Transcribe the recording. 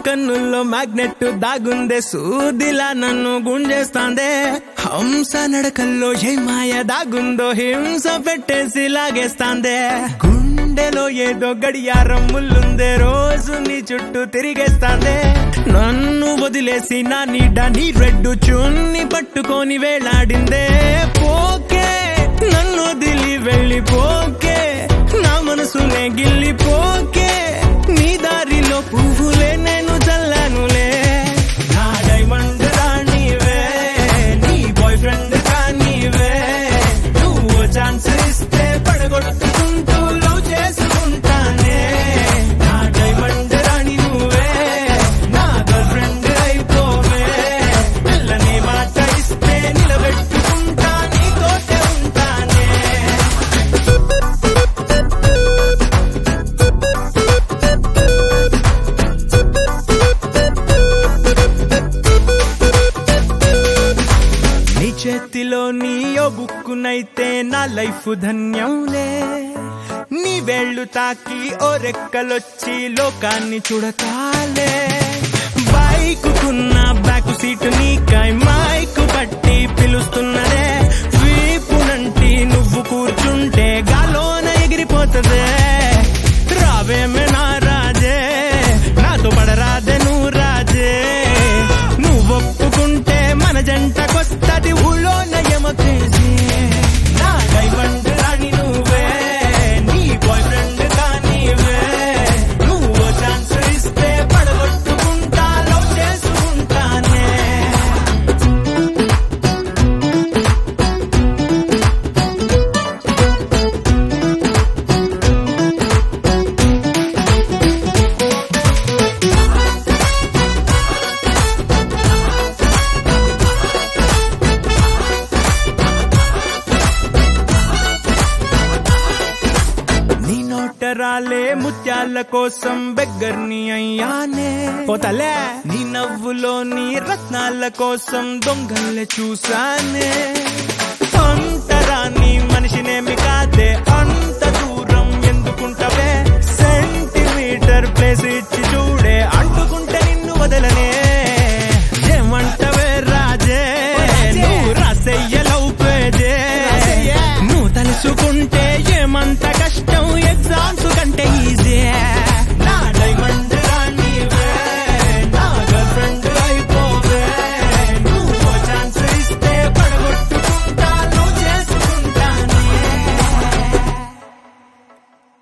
కన్నుల్లో మ్యాగ్నెట్ దాగుందే సూదిలా నన్ను గుంజేస్తాందే హంస నడకల్లో ఏ మాయ దాగుందో హింస పెట్టేసి లాగేస్తాందే గుండెలో ఏదో గడియారం ముల్లుందే రోజు నీ చుట్టూ తిరిగేస్తాందే నన్ను వదిలేసి నా నీడ నీ రెడ్డు చున్ని పట్టుకొని వేలాడిందే పోకే నన్ను వదిలి వెళ్ళిపోకే నా మనసునే గిల్లిపోకే నీ దారిలో పువ్వులే నేను చల్లానులే నా డైమండ్ రాణివే నీ బాయ్ ఫ్రెండ్ కానీవే నువ్వు ఛాన్స్ ఇస్తే పడగొట్టుకుంటూ లవ్ చేసుకుంటానే నా డైమండ్ రాణి నువ్వే నా గర్ల్ ఫ్రెండ్ అయిపోవే పిల్లని మాట ఇస్తే నిలబెట్టుకుంటా నీతోటే ఉంటానే నీ చేతిలో నీ ఓ బుక్కునైతే నా లైఫ్ ధన్యంలే నీ వేళ్ళు తాకి ఓ రెక్కలొచ్చి లోకాన్ని చూడతాలే బైక్ కున్న బ్యాక్ సీటు నీకై మైక్ పట్టి పిలుస్తున్నదే వీపునంటి నువ్వు కూర్చుంటే గాలోన ఎగిరిపోతదే రావేమే నా రాజే నాతో పడరాదే నువ్వు రాజే నువ్వు ఒప్పుకుంటే మన జంటకొస్తది ఊళ్ళో నయమకేసి నా డైమండ్ రాణి నువ్వే నీ బాయ్ ఫ్రెండ్ కానీవే నువ్వు ఛాన్స్ ఇస్తే పడగొట్టుకుంటా లవ్ చేసుకుంటానే నీ నోటరాలే ముత్యాల కోసం బెగ్గర్ని అయ్యానే పోతలే నీ నవ్వులోని రత్నాల కోసం దొంగల్లే చూసానే అంతరాని మనిషినేమి కాదే అంత దూరం ఎందుకుంటవే సెంటీమీటర్ ప్లేస్ ఇచ్చి